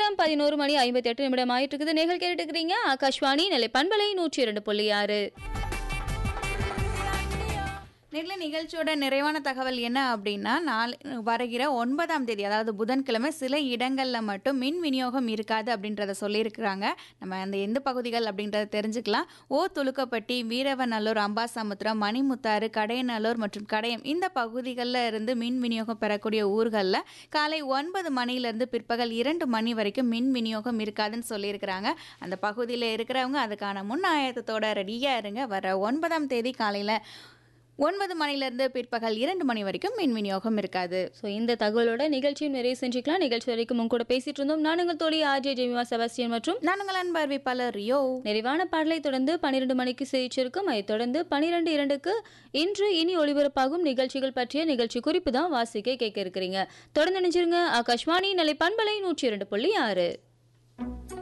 நேரம் பதினோரு மணி ஐம்பத்தி எட்டு நிமிடம் ஆயிட்டு இருக்குது நேர்கள் கேட்டுட்டு இருக்கிறீங்க ஆகாஷ்வாணி நிலை பண்பலை நூற்றி இரண்டு புள்ளி ஆறு நெல்ல நிகழ்ச்சியோட நிறைவான தகவல் என்ன அப்படின்னா நாளை வருகிற ஒன்பதாம் தேதி அதாவது புதன்கிழமை சில இடங்களில் மட்டும் மின் விநியோகம் இருக்காது அப்படின்றத சொல்லியிருக்கிறாங்க நம்ம அந்த எந்த பகுதிகள் அப்படின்றத தெரிஞ்சுக்கலாம் ஓ துலுக்கப்பட்டி வீரவநல்லூர் அம்பாசமுத்திரம் மணிமுத்தாறு கடையநல்லூர் மற்றும் கடையம் இந்த பகுதிகளில் இருந்து மின் விநியோகம் பெறக்கூடிய ஊர்களில் காலை ஒன்பது மணியிலிருந்து பிற்பகல் இரண்டு மணி வரைக்கும் மின் விநியோகம் இருக்காதுன்னு சொல்லியிருக்கிறாங்க அந்த பகுதியில் இருக்கிறவங்க அதுக்கான முன் ஆயத்தத்தோட ரெடியாக இருங்க வர ஒன்பதாம் தேதி காலையில் ஒன்பது மணிலேருந்து பிற்பகல் இரண்டு மணி வரைக்கும் மின் விநியோகம் இருக்காது ஸோ இந்த தகவலோட நிகழ்ச்சியும் நிறைய செஞ்சுக்கலாம் நிகழ்ச்சி வரைக்கும் உங்க கூட பேசிட்டு இருந்தோம் நான் உங்கள் தோழி ஆர்ஜே ஜெமிமா செபாஸ்டியன் மற்றும் நான் உங்கள் அன்பு அறிவிப்பாளர் ரியோ நிறைவான பாடலை தொடர்ந்து பன்னிரண்டு மணிக்கு செய்திருக்கும் அதைத் தொடர்ந்து பன்னிரெண்டு இரண்டுக்கு இன்று இனி ஒளிபரப்பாகும் நிகழ்ச்சிகள் பற்றிய நிகழ்ச்சி குறிப்பு தான் வாசிக்க கேட்க இருக்கிறீங்க தொடர்ந்து நினைச்சிருங்க ஆகாஷ்வாணி நிலை பண்பலை நூற்றி இரண்டு புள்ளி ஆறு